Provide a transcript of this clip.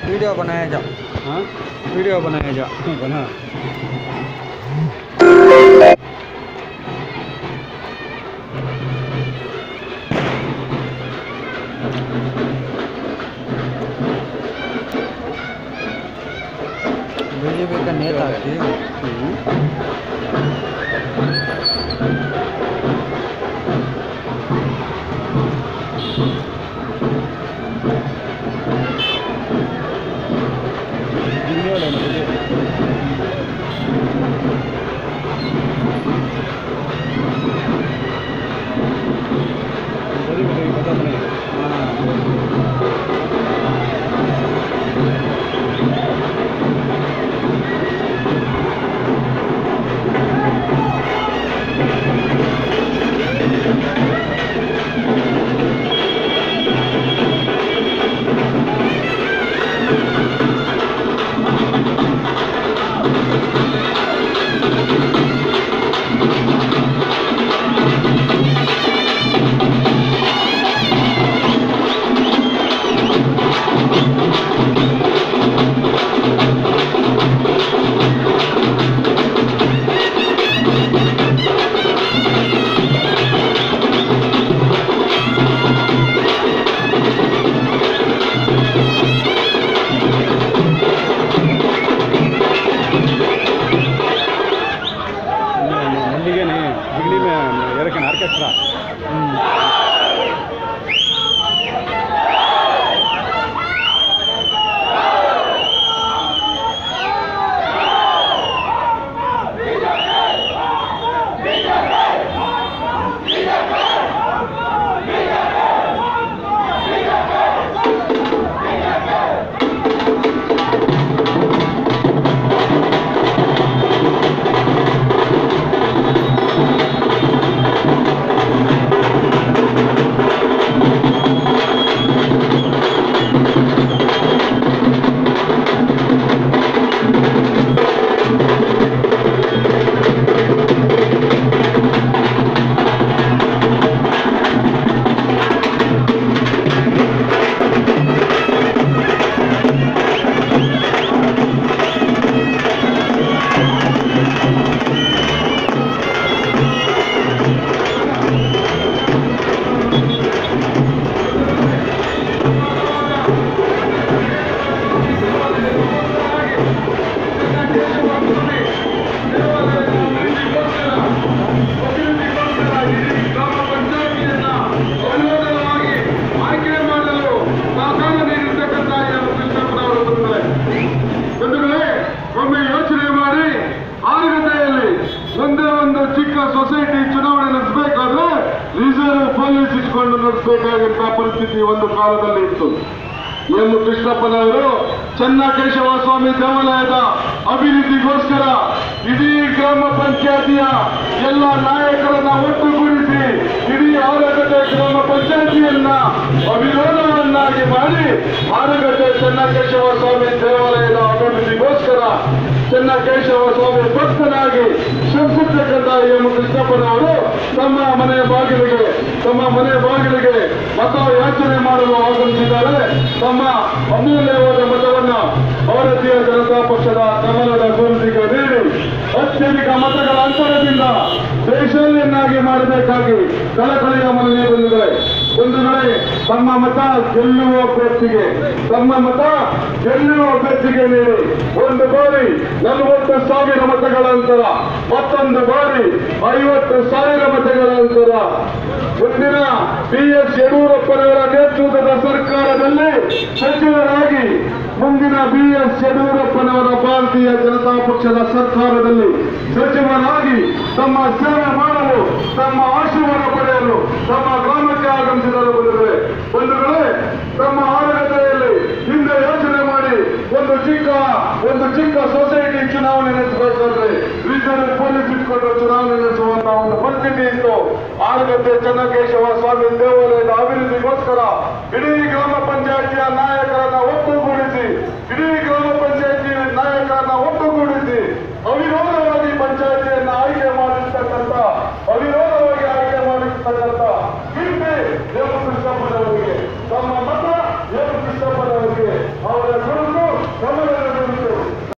video बनाया जा हाँ वीडियो बनाया जा बना बीजेपी का नेता थी हाँ मंडी नहीं दिल्ली में एरकन आर्केस्ट्रा ಆಯ್ಕೆ ಮಾಡಲು ಸಹಕಾರ ನೀಡಿರ್ತಕ್ಕಂಥ ಎಂ ಕೃಷ್ಣಪ್ಪನವರು ಬಂದಿದ್ದಾರೆ ಬಂಧುಗಳೇ ಒಮ್ಮೆ ಯೋಚನೆ ಮಾಡಿ ಆರುಗತೆಯಲ್ಲಿ ಒಂದೇ ಒಂದು ಚಿಕ್ಕ ಸೊಸೈಟಿ ಚುನಾವಣೆ ನಡೆಸಬೇಕಾದ್ರೆ ರಿಸರ್ವ್ ಪೊಲೀಸ್ ಇಟ್ಕೊಂಡು ನಡೆಸಬೇಕಾದಂತಹ ಪರಿಸ್ಥಿತಿ ಒಂದು ಕಾಲದಲ್ಲಿ ಇತ್ತು ಎಂ ಕೃಷ್ಣಪ್ಪನವರು ಚನ್ನಕೇಶವ ಸ್ವಾಮಿ ದೇವಾಲಯದ ಅಭಿವೃದ್ಧಿಗೋಸ್ಕರ ಇಡೀ ಗ್ರಾಮ ಪಂಚಾಯತಿಯ ಎಲ್ಲ ನಾಯಕರನ್ನ ಒಟ್ಟುಗೂಡಿಸಿ ಇಡೀ ಆಲಗಡ್ಡೆ ಗ್ರಾಮ ಪಂಚಾಯತಿಯನ್ನ ಅವಿರೋಧವನ್ನಾಗಿ ಮಾಡಿ ಆಲಗಡ್ಡೆ ಚನ್ನಕೇಶವ ಸ್ವಾಮಿ ದೇವಾಲಯದ ಅಭಿವೃದ್ಧಿಗೋಸ್ಕರ ಚನ್ನಕೇಶವ ಸ್ವಾಮಿ ಭಕ್ತನಾಗಿ ಶ್ರಮಿಸಿರ್ತಕ್ಕಂಥ ಎಂ ಕೃಷ್ಣಪ್ಪನವರು ತಮ್ಮ ಮನೆ ಬಾಗಿಲಿಗೆ ತಮ್ಮ ಮನೆ ಬಾಗಿಲಿಗೆ ಮತ ಯಾಚನೆ ಮಾಡಲು ಆಗಮಿಸಿದ್ದಾರೆ ತಮ್ಮ ಅಮೂಲ್ಯವಾದ ಮತವನ್ನ ಭಾರತೀಯ ಜನತಾ ಪಕ್ಷದ ಕಮಲದ ಗುರುತಿಗೆ ನೀಡಿ ಅತ್ಯಧಿಕ ಮತಗಳ ಅಂತರದಿಂದ ದೇಶವನ್ನಾಗಿ ಮಾಡಬೇಕಾಗಿ ಕಳಕಳಿಯ ಮನವಿ ಬಂದಿದೆ ಒಂದು ವೇಳೆ ತಮ್ಮ ಮತ ಗೆಲ್ಲುವ ಅಭ್ಯರ್ಥಿಗೆ ತಮ್ಮ ಮತ ಗೆಲ್ಲುವ ಅಭ್ಯರ್ಥಿಗೆ ನೀಡಿ ಒಂದು ಬಾರಿ ನಲವತ್ತು ಸಾವಿರ ಮತಗಳ ಅಂತರ ಮತ್ತೊಂದು ಬಾರಿ ಐವತ್ತು ಸಾವಿರ ಮತಗಳ ಅಂತರ ಮುಂದಿನ ಬಿ ಎಸ್ ಯಡಿಯೂರಪ್ಪನವರ ನೇತೃತ್ವದ ಸರ್ಕಾರದಲ್ಲಿ ಸಚಿವರಾಗಿ ಮುಂದಿನ ಬಿ ಎಸ್ ಯಡಿಯೂರಪ್ಪನವರ ಭಾರತೀಯ ಜನತಾ ಪಕ್ಷದ ಸರ್ಕಾರದಲ್ಲಿ ಸಚಿವರಾಗಿ ತಮ್ಮ ಸೇವೆ ಮಾಡಲು ತಮ್ಮ ಆಶೀರ್ವಾದ ಪಡೆಯಲು ತಮ್ಮ ಗ್ರಾಮಕ್ಕೆ ಆಗಮಿಸಿದರು ಬಂದಿದ್ದಾರೆ ಬಂಧುಗಳೇ ತಮ್ಮ ಆಡಳಿತದಲ್ಲಿ ಹಿಂದೆ ಯೋಚನೆ ಮಾಡಿ ಒಂದು ಚಿಕ್ಕ ಒಂದು ಚಿಕ್ಕ ಸೊಸೈಟಿ ಚುನಾವಣೆ ನಡೆಸಬೇಕಾದ್ರೆ ರಿಸರ್ವ್ ಪೊಲೀಸ್ ಇಟ್ಕೊಂಡು ಚುನಾವಣೆ ನಡೆಸುವಂತಹ ಒಂದು ಪರಿಸ್ಥಿತಿ ಇತ್ತು ಆಲಗಡ್ಡೆ ಚನ್ನಕೇಶವ ಸ್ವಾಮಿ ದೇವಾಲಯದ ಅಭಿವೃದ್ಧಿಗೋಸ್ಕರ ಇಡೀ ಗ್ರಾಮ ಪಂಚಾಯತಿಯ ನಾಯಕರನ್ನ